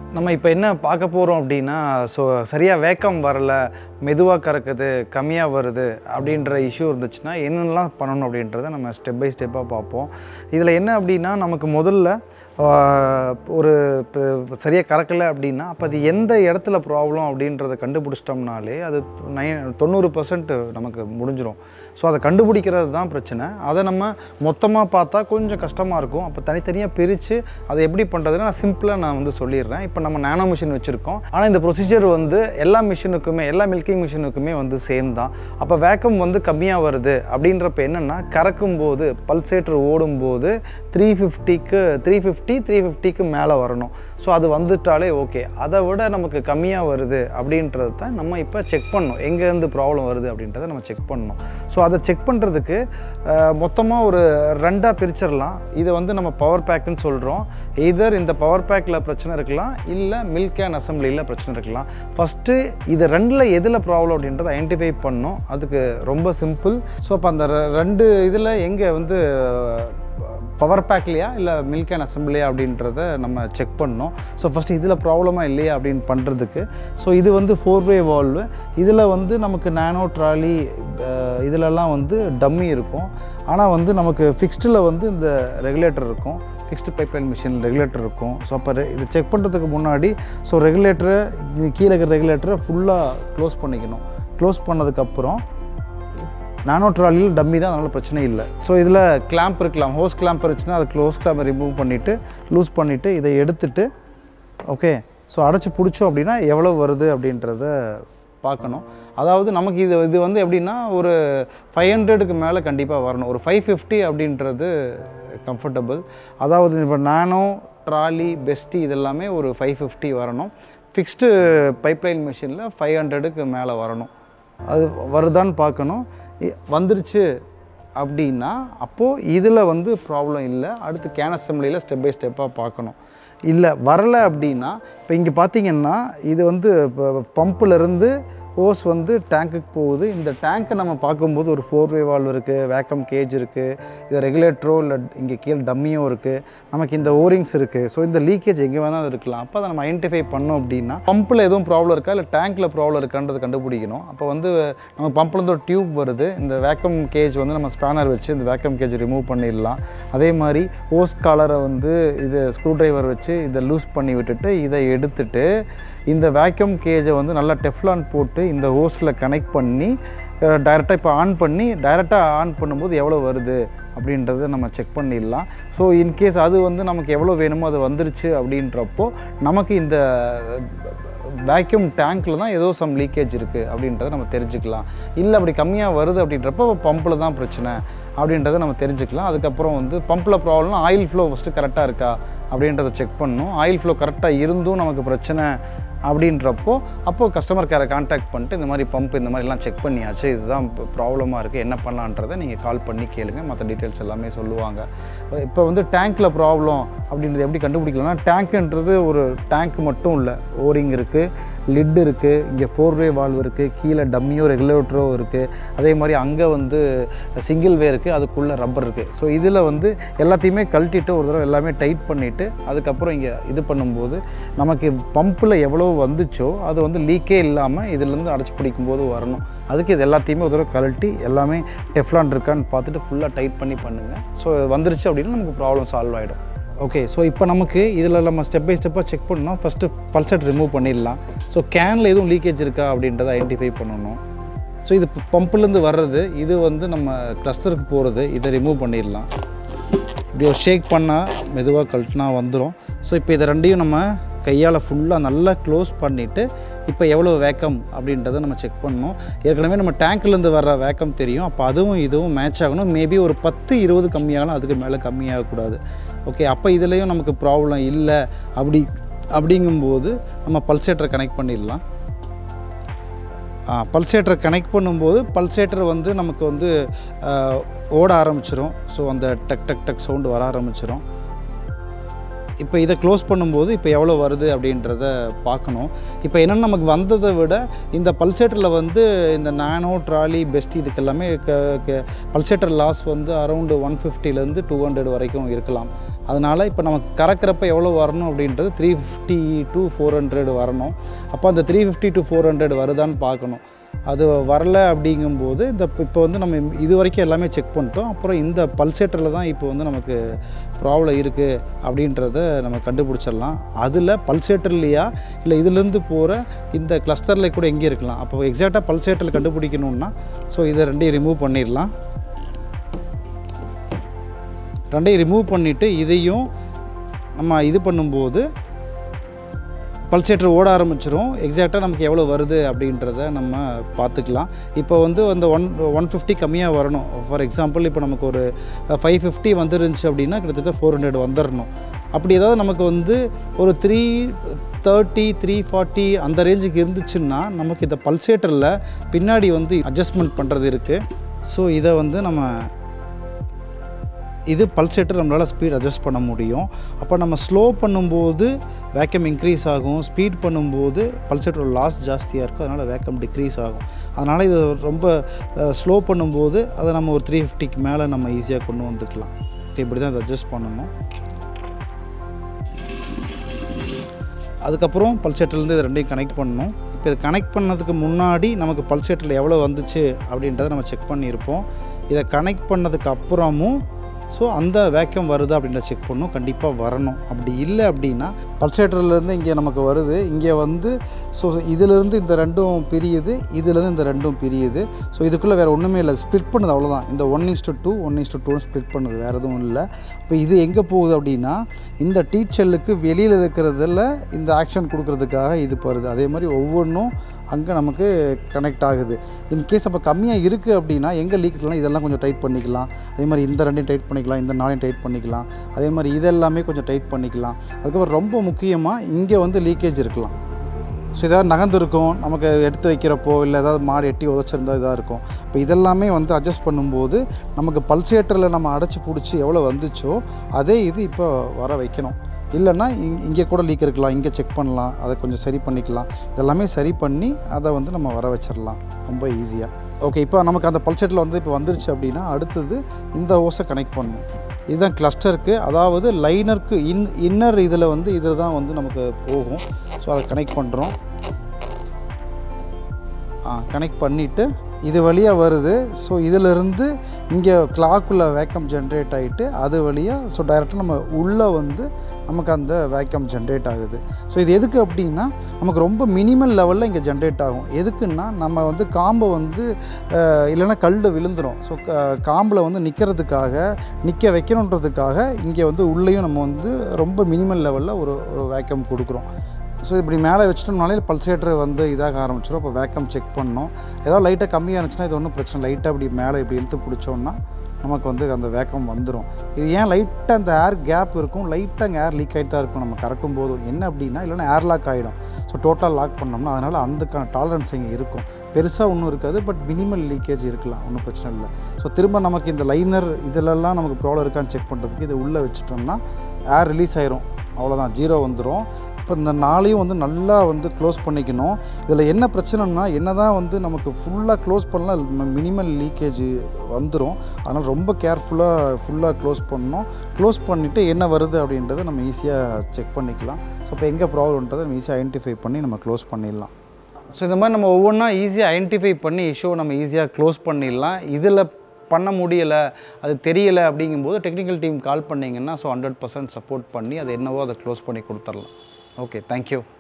நம்ம இப்போ என்ன பார்க்க போகிறோம் அப்படின்னா ஸோ சரியாக வேக்கம் வரல மெதுவாக கறக்குது கம்மியாக வருது அப்படின்ற இஷ்யூ இருந்துச்சுன்னா என்னென்னலாம் பண்ணணும் அப்படின்றத நம்ம ஸ்டெப் பை ஸ்டெப்பாக பார்ப்போம் இதில் என்ன அப்படின்னா நமக்கு முதல்ல ஆஹ், ஒரு சரியாக கறக்கலை அப்படின்னா அப்போ அது எந்த இடத்துல ப்ராப்ளம் அப்படின்றத கண்டுபிடிச்சிட்டோம்னாலே அது நை தொண்ணூறு பர்சன்ட் நமக்கு முடிஞ்சிடும் ஸோ அதை கண்டுபிடிக்கிறது தான் பிரச்சனை அதை நம்ம மொத்தமாக பார்த்தா கொஞ்சம் கஷ்டமாக இருக்கும் அப்போ தனித்தனியாக பிரித்து அதை எப்படி பண்ணுறதுன்னு நான் சிம்பிளாக நான் வந்து சொல்லிடுறேன் இப்போ நம்ம நானோ மிஷின் வச்சுருக்கோம் ஆனால் இந்த ப்ரொசீஜர் வந்து எல்லா மிஷினுக்குமே எல்லா மில்கிங் மிஷினுக்குமே வந்து சேம் தான் அப்போ வேக்கம் வந்து கம்மியாக வருது அப்படின்றப்ப என்னென்னா கறக்கும் போது பல்சேட்டர் ஓடும்போது த்ரீ ஃபிஃப்டிக்கு த்ரீ ஃபிஃப்டி த்ரீ ஃபிஃப்டிக்கு மேலே வரணும் ஸோ அது வந்துட்டாலே ஓகே அதை விட நமக்கு கம்மியாக வருது அப்படின்றத தான் நம்ம இப்போ செக் பண்ணணும் எங்கேருந்து ப்ராப்ளம் வருது அப்படின்றத நம்ம செக் பண்ணணும் ஸோ அதை செக் பண்ணுறதுக்கு மொத்தமாக ஒரு ரெண்டாக பிரிச்சிடலாம் இதை வந்து நம்ம பவர் பேக்குன்னு சொல்கிறோம் எதர் இந்த பவர் பேக்கில் பிரச்சனை இருக்கலாம் இல்லை மில்க் கேன் அசம்பிளியில் பிரச்சனை இருக்கலாம் ஃபஸ்ட்டு இது ரெண்டில் எதில் ப்ராப்ளம் அப்படின்றத ஐடென்டிஃபை பண்ணணும் அதுக்கு ரொம்ப சிம்பிள் ஸோ அப்போ அந்த ரெ- ரெண்டு இதில் எங்கே வந்து பவர் பேக்லையா இல்லை மில்க் அண்ட் அசம்பிளியா அப்படின்றத நம்ம செக் பண்ணோம் ஸோ ஃபஸ்ட்டு இதில் ப்ராப்ளமாக இல்லையா அப்படின்னு பண்ணுறதுக்கு ஸோ இது வந்து ஃபோர் வே வால்வு இதில் வந்து நமக்கு நானோ ட்ராலி இதிலெல்லாம் வந்து டம்மி இருக்கும் ஆனால் வந்து நமக்கு ஃபிக்ஸ்டில் வந்து இந்த ரெகுலேட்டர் இருக்கும் ஃபிக்ஸ்டு பைப்லைன் மிஷின் ரெகுலேட்டர் இருக்கும் ஸோ அப்போ ரெ- இது செக் பண்ணுறதுக்கு முன்னாடி ஸோ ரெகுலேட்டரை கீழே இருக்கிற ரெகுலேட்டரை ஃபுல்லாக க்ளோஸ் பண்ணிக்கணும் க்ளோஸ் பண்ணதுக்கப்புறம் நானோ ட்ராலியில் டம்மி தான் அதனால் பிரச்சனை இல்லை ஸோ இதில் கிளாம்ப் இருக்கலாம் ஹோஸ் கிளாம்ப் இருந்துச்சுன்னா அதை க்ளோஸ் கிளாம்பை ரிமூவ் பண்ணிவிட்டு லூஸ் பண்ணிவிட்டு இதை எடுத்துட்டு ஓகே ஸோ அடைச்சி பிடிச்சோம் அப்படின்னா எவ்வளோ வருது அப்படின்றத பார்க்கணும் அதாவது நமக்கு இது இது வந்து எப்படின்னா ஒரு ஃபைவ் ஹண்ட்ரடுக்கு மேலே கண்டிப்பாக வரணும் ஒரு ஃபைவ் ஃபிஃப்டி அப்படின்றது கம்ஃபர்டபுள் அதாவது இப்போ நானோ ட்ராலி பெஸ்டி இதெல்லாமே ஒரு ஃபைவ் ஃபிஃப்டி வரணும் ஃபிக்ஸ்டு பைப்லைன் மிஷினில் ஃபைவ் ஹண்ட்ரடுக்கு மேலே வரணும் அது வருதான்னு பார்க்கணும் இ- வந்துருச்சு அப்படின்னா அப்போது இதில் வந்து ப்ராப்ளம் இல்லை அடுத்து கேன் அசம்பிளியில் ஸ்டெப் பை ஸ்டெப்பாக பார்க்கணும் இல்லை வரலை அப்படின்னா இப்போ இங்கே பார்த்தீங்கன்னா இது வந்து பம்பிலேருந்து ஹோஸ் வந்து டேங்க்குக்கு போகுது இந்த டேங்க்கை நம்ம பார்க்கும்போது ஒரு ஃபோர் வே வால்வ் இருக்குது வேக்கம் கேஜ் இருக்குது இது ரெகுலேட்டரோ இல்லை இங்கே கீழே டம்மியும் இருக்குது நமக்கு இந்த ஓரிங்ஸ் இருக்குது ஸோ இந்த லீக்கேஜ் எங்கே வேணாலும் இருக்கலாம் அப்போ அதை நம்ம ஐடென்டிஃபை பண்ணோம் அப்படின்னா பம்பில் எதுவும் ப்ராப்ளம் இருக்கா இல்லை டேங்க்கில் ப்ராப்ளம் இருக்கான்றது கண்டுபிடிக்கணும் அப்போ வந்து நம்ம பம்ப்லேருந்து ஒரு டியூப் வருது இந்த வேக்கம் கேஜ் வந்து நம்ம ஸ்பேனர் வச்சு இந்த வேக்கம் கேஜ் ரிமூவ் பண்ணிடலாம் அதே மாதிரி ஹோஸ் காலரை வந்து இது ஸ்க்ரூ டிரைவர் வச்சு இதை லூஸ் பண்ணி விட்டுட்டு இதை எடுத்துட்டு இந்த வேக்யூம் கேஜை வந்து நல்லா டெஃப்லான் போட்டு இந்த ஹோஸில் கனெக்ட் பண்ணி டைரெக்டாக இப்போ ஆன் பண்ணி டைரெக்டாக ஆன் பண்ணும்போது எவ்வளோ வருது அப்படின்றத நம்ம செக் பண்ணிடலாம் ஸோ இன்கேஸ் அது வந்து நமக்கு எவ்வளோ வேணுமோ அது வந்துருச்சு அப்படின்றப்போ நமக்கு இந்த வேக்யூம் டேங்க்கில் தான் ஏதோ சம் லீக்கேஜ் இருக்குது அப்படின்றத நம்ம தெரிஞ்சுக்கலாம் இல்லை அப்படி கம்மியாக வருது அப்படின்றப்போ பம்பில் தான் பிரச்சனை அப்படின்றத நம்ம தெரிஞ்சுக்கலாம் அதுக்கப்புறம் வந்து பம்பில் ப்ராப்ளம்னா ஆயில் ஃப்ளோ ஃபஸ்ட்டு கரெக்டாக இருக்கா அப்படின்றத செக் பண்ணணும் ஆயில் ஃப்ளோ கரெக்டாக இருந்தும் நமக்கு பிரச்சனை அப்படின்றப்போ அப்போது கஸ்டமர் கேரை காண்டாக்ட் பண்ணிட்டு இந்த மாதிரி பம்ப் இந்த மாதிரிலாம் செக் பண்ணியாச்சு இதுதான் ப்ராப்ளமாக இருக்குது என்ன பண்ணலான்றதை நீங்கள் கால் பண்ணி கேளுங்க மற்ற டீட்டெயில்ஸ் எல்லாமே சொல்லுவாங்க இப்போ வந்து டேங்க்கில் ப்ராப்ளம் அப்படின்றது எப்படி கண்டுபிடிக்கலாம்னா டேங்க்குன்றது ஒரு டேங்க் மட்டும் இல்லை ஓரிங் இருக்குது லிட் இருக்குது இங்கே ஃபோர் வே வால்வ் இருக்குது கீழே டம்மியோ ரெகுலேட்டரோ இருக்குது அதே மாதிரி அங்கே வந்து சிங்கிள் வே இருக்குது அதுக்குள்ளே ரப்பர் இருக்குது ஸோ இதில் வந்து எல்லாத்தையுமே கழட்டிட்டு ஒரு தடவை எல்லாமே டைட் பண்ணிவிட்டு அதுக்கப்புறம் இங்கே இது பண்ணும்போது நமக்கு பம்பில் எவ்வளோ வந்துச்சோ அது வந்து லீக்கே இல்லாமல் இதுலேருந்து அடைச்சி பிடிக்கும்போது வரணும் அதுக்கு இது எல்லாத்தையுமே ஒரு தடவை கழட்டி எல்லாமே டெஃப்லான் இருக்கான்னு பார்த்துட்டு ஃபுல்லாக டைட் பண்ணி பண்ணுங்கள் ஸோ வந்துருச்சு அப்படின்னா நமக்கு ப்ராப்ளம் சால்வ் ஆகிடும் ஓகே ஸோ இப்போ நமக்கு இதில் நம்ம ஸ்டெப் பை ஸ்டெப்பாக செக் பண்ணணும் ஃபஸ்ட்டு பல்செட் ரிமூவ் பண்ணிடலாம் ஸோ கேனில் எதுவும் லீக்கேஜ் இருக்கா அப்படின்றத ஐடென்டிஃபை பண்ணணும் ஸோ இது பம்புலேருந்து வர்றது இது வந்து நம்ம கிளஸ்டருக்கு போகிறது இதை ரிமூவ் பண்ணிடலாம் இப்படி ஒரு ஷேக் பண்ணால் மெதுவாக கழட்டினா வந்துடும் ஸோ இப்போ இதை ரெண்டையும் நம்ம கையால் ஃபுல்லாக நல்லா க்ளோஸ் பண்ணிவிட்டு இப்போ எவ்வளோ வேக்கம் அப்படின்றத நம்ம செக் பண்ணணும் ஏற்கனவே நம்ம டேங்க்லேருந்து வர்ற வேக்கம் தெரியும் அப்போ அதுவும் இதுவும் மேட்ச் ஆகணும் மேபி ஒரு பத்து இருபது கம்மியாகலாம் அதுக்கு மேலே கம்மியாகக்கூடாது ஓகே அப்போ இதுலேயும் நமக்கு ப்ராப்ளம் இல்லை அப்படி அப்படிங்கும்போது நம்ம பல்சேட்டரை கனெக்ட் பண்ணிடலாம் பல்சேட்டரை கனெக்ட் பண்ணும்போது பல்சேட்டர் வந்து நமக்கு வந்து ஆ, ஓட ஆரம்பிச்சிரும் ஸோ அந்த டக் டக் டக் சவுண்டு வர ஆரம்பிச்சிரும் இப்போ இதை க்ளோஸ் பண்ணும்போது இப்போ எவ்வளோ வருது அப்படின்றத பார்க்கணும் இப்போ என்னென்னு நமக்கு வந்ததை விட இந்த பல்சேட்டரில் வந்து இந்த நானோ ட்ராலி பெஸ்ட் இதுக்கு எல்லாமே பல்சேட்டர் லாஸ் வந்து அரௌண்டு ஒன் ஃபிஃப்டிலேருந்து டூ ஹண்ட்ரட் வரைக்கும் இருக்கலாம் அதனால் இப்போ நமக்கு கறக்கிறப்ப எவ்வளோ வரணும் அப்படின்றது three fifty to four hundred வரணும் அப்போ அந்த three fifty to four hundred வருதான்னு பார்க்கணும் அது வரல அப்படிங்கும்போது இந்த இப்போ வந்து நம்ம இது வரைக்கும் எல்லாமே செக் பண்ணிட்டோம் அப்புறம் இந்த பல்சேட்டரில் தான் இப்போ வந்து நமக்கு ப்ராப்ளம் இருக்குது அப்படின்றத நம்ம கண்டுபிடிச்சிடலாம் அதில் பல்சேட்டர்லையா இல்லை இதுலேருந்து போகிற இந்த கிளஸ்டரில் கூட எங்கே இருக்கலாம் அப்போ எக்ஸாக்டாக பல்சேட்டரில் கண்டுபிடிக்கணும்னா ஸோ இதை ரெண்டையும் ரிமூவ் பண்ணிடலாம் ரெண்டையும் ரிமூவ் பண்ணிவிட்டு இதையும் நம்ம இது பண்ணும்போது பல்சேட்டர் ஓட ஆரம்பிச்சிரும் எக்ஸாக்டாக நமக்கு எவ்வளோ வருது அப்படின்றத நம்ம பார்த்துக்கலாம் இப்போ வந்து அந்த ஒன் ஒன் ஃபிஃப்டி கம்மியாக வரணும் ஃபார் எக்ஸாம்பிள் இப்போ நமக்கு ஒரு ஃபைவ் ஃபிஃப்டி வந்துருந்துச்சு அப்படின்னா கிட்டத்தட்ட ஃபோர் ஹண்ட்ரட் வந்துடணும் அப்படி ஏதாவது நமக்கு வந்து ஒரு த்ரீ தேர்ட்டி த்ரீ ஃபார்ட்டி அந்த ரேஞ்சுக்கு இருந்துச்சுன்னா நமக்கு இந்த பல்சேட்டரில் பின்னாடி வந்து அட்ஜஸ்ட்மெண்ட் பண்ணுறது இருக்குது ஸோ இதை வந்து நம்ம இது பல்சேட்டர் நம்மளால் ஸ்பீட் அட்ஜஸ்ட் பண்ண முடியும் அப்போ நம்ம ஸ்லோ பண்ணும்போது வேக்கம் இன்க்ரீஸ் ஆகும் ஸ்பீட் பண்ணும்போது பல்சேட்டரோட லாஸ் ஜாஸ்தியாக இருக்கும் அதனால் வேக்கம் டிக்ரீஸ் ஆகும் அதனால் இது ரொம்ப ஸ்லோ பண்ணும்போது அதை நம்ம ஒரு த்ரீ ஃபிஃப்டிக்கு மேலே நம்ம ஈஸியாக கொண்டு வந்துக்கலாம் ஓகே இப்படி தான் இதை அட்ஜஸ்ட் பண்ணணும் அதுக்கப்புறம் பல்சேட்டர்லேருந்து இது ரெண்டையும் கனெக்ட் பண்ணணும் இப்போ இது கனெக்ட் பண்ணதுக்கு முன்னாடி நமக்கு பல்சேட்டரில் எவ்வளோ வந்துச்சு அப்படின்றத நம்ம செக் பண்ணியிருப்போம் இதை கனெக்ட் பண்ணதுக்கு அப்புறமும் ஸோ அந்த வேக்கம் வருதா அப்படின்றத செக் பண்ணணும் கண்டிப்பாக வரணும் அப்படி இல்லை அப்படின்னா பல்சேட்டர்லேருந்து இங்கே நமக்கு வருது இங்கே வந்து ஸோ இதிலேருந்து இந்த ரெண்டும் பிரியுது இதிலேருந்து இந்த ரெண்டும் பிரியுது ஸோ இதுக்குள்ளே வேறு ஒன்றுமே இல்லை ஸ்ப்ளிட் பண்ணுது அவ்வளோதான் இந்த one is to two one is to டூன்னு ஸ்ப்ளிட் பண்ணுது வேறு எதுவும் இல்லை இப்போ இது எங்கே போகுது அப்படின்னா இந்த டீச்சலுக்கு வெளியில் இருக்கிறதுல இந்த ஆக்ஷன் கொடுக்கறதுக்காக இது போகிறது அதே மாதிரி ஒவ்வொன்றும் அங்கே நமக்கு கனெக்ட் ஆகுது இன்கேஸ் அப்போ கம்மியாக இருக்குது அப்படின்னா எங்கே லீக் இருக்கலாம் இதெல்லாம் கொஞ்சம் டைட் பண்ணிக்கலாம் அதே மாதிரி இந்த ரெண்டையும் டைட் பண்ணிக்கலாம் இந்த நாளையும் டைட் பண்ணிக்கலாம் அதே மாதிரி இதெல்லாமே கொஞ்சம் டைட் பண்ணிக்கலாம் அதுக்கப்புறம் ரொம்ப முக்கியமாக இங்கே வந்து லீக்கேஜ் இருக்கலாம் ஸோ ஏதாவது நகர்ந்துருக்கும் நமக்கு எடுத்து வைக்கிறப்போ இல்லை ஏதாவது மாடு எட்டி உதச்சிருந்தா இதாக இருக்கும் இப்போ இதெல்லாமே வந்து அட்ஜஸ்ட் பண்ணும்போது நமக்கு பல்சேட்டரில் நம்ம அடைச்சி பிடிச்சி எவ்வளோ வந்துச்சோ அதே இது இப்போ வர வைக்கணும் இல்லைன்னா இங் இங்கே கூட லீக் இருக்கலாம் இங்கே செக் பண்ணலாம் அதை கொஞ்சம் சரி பண்ணிக்கலாம் இதெல்லாமே சரி பண்ணி அதை வந்து நம்ம வர வச்சிடலாம் ரொம்ப ஈஸியாக ஓகே இப்போ நமக்கு அந்த பல்செட்டில் வந்து இப்போ வந்துருச்சு அப்படின்னா அடுத்தது இந்த ஓஸை கனெக்ட் பண்ணணும் இதுதான் கிளஸ்டருக்கு அதாவது லைனருக்கு இன் இன்னர் இதில் வந்து இதில் தான் வந்து நமக்கு போகும் ஸோ அதை கனெக்ட் பண்ணுறோம் கனெக்ட் பண்ணிவிட்டு இது வழியாக வருது ஸோ இதிலிருந்து இங்கே கிளாக்குள்ளே வேக்கம் ஜென்ரேட் ஆகிட்டு அது வழியாக ஸோ டைரெக்டாக நம்ம உள்ளே வந்து நமக்கு அந்த வேக்கம் ஜென்ரேட் ஆகுது ஸோ இது எதுக்கு அப்படின்னா நமக்கு ரொம்ப மினிமல் லெவலில் இங்கே ஜென்ரேட் ஆகும் எதுக்குன்னா நம்ம வந்து காம்பை வந்து அஹ், இல்லைன்னா கல் விழுந்துடும் ஸோ காம்பில் வந்து நிற்கிறதுக்காக நிற்க வைக்கணுன்றதுக்காக இங்கே வந்து உள்ளேயும் நம்ம வந்து ரொம்ப மினிமல் லெவலில் ஒரு ஒரு வேக்கம் கொடுக்குறோம் ஸோ இப்படி மேலே வச்சிட்டோம்னாலே பல்சேட்டர் வந்து இதாக ஆரம்பிச்சிடும் அப்போ வேக்கம் செக் பண்ணோம் ஏதாவது லைட்டாக கம்மியாக இருந்துச்சுன்னா இது ஒன்றும் பிரச்சனை லைட்டாக இப்படி மேலே இப்படி இழுத்து பிடிச்சோம்னா நமக்கு வந்து அந்த வேக்கம் வந்துடும் இது ஏன் லைட்டாக அந்த ஏர் கேப் இருக்கும் லைட்டாக அங்கே ஏர் லீக் ஆகிட்டு தான் இருக்கும் நம்ம கறக்கும் போதும் என்ன அப்படின்னா இல்லைன்னா ஏர் லாக் ஆகிடும் ஸோ டோட்டல் லாக் பண்ணோம்னா அதனால் அதுக்கான டாலரன்ஸ் இங்கே இருக்கும் பெருசாக ஒன்றும் இருக்காது பட் மினிமல் லீக்கேஜ் இருக்கலாம் ஒன்றும் பிரச்சனை இல்லை ஸோ திரும்ப நமக்கு இந்த லைனர் இதிலெல்லாம் நமக்கு ப்ராப்ளம் இருக்கான்னு செக் பண்ணுறதுக்கு இதை உள்ளே வச்சுட்டோம்னா ஏர் ரிலீஸ் ஆயிரும் அவ்வளோதான் ஜீரோ வந்துடும் இப்போ இந்த நாளையும் வந்து நல்லா வந்து க்ளோஸ் பண்ணிக்கணும் இதில் என்ன பிரச்சனைனா என்ன தான் வந்து நமக்கு ஃபுல்லாக க்ளோஸ் பண்ணலாம் மினிமல் லீக்கேஜ் வந்துடும் அதனால் ரொம்ப கேர்ஃபுல்லாக ஃபுல்லாக க்ளோஸ் பண்ணணும் க்ளோஸ் பண்ணிவிட்டு என்ன வருது அப்படின்றத நம்ம ஈஸியாக செக் பண்ணிக்கலாம் ஸோ இப்போ எங்கே ப்ராப்ளம்ன்றதை நம்ம ஈஸியாக ஐடென்டிஃபை பண்ணி நம்ம க்ளோஸ் பண்ணிடலாம் ஸோ இந்த மாதிரி நம்ம ஒவ்வொன்றா ஈஸியாக ஐடென்டிஃபை பண்ணி இஷ்யூவை நம்ம ஈஸியாக க்ளோஸ் பண்ணிடலாம் இதில் பண்ண முடியலை அது தெரியலை அப்படிங்கும்போது டெக்னிக்கல் டீம் கால் பண்ணிங்கன்னா ஸோ ஹண்ட்ரட் பர்சன்ட் சப்போர்ட் பண்ணி அது என்னவோ அதை க்ளோஸ் பண்ணி கொடுத்துர்லாம் ஓகே தேங்க்யூ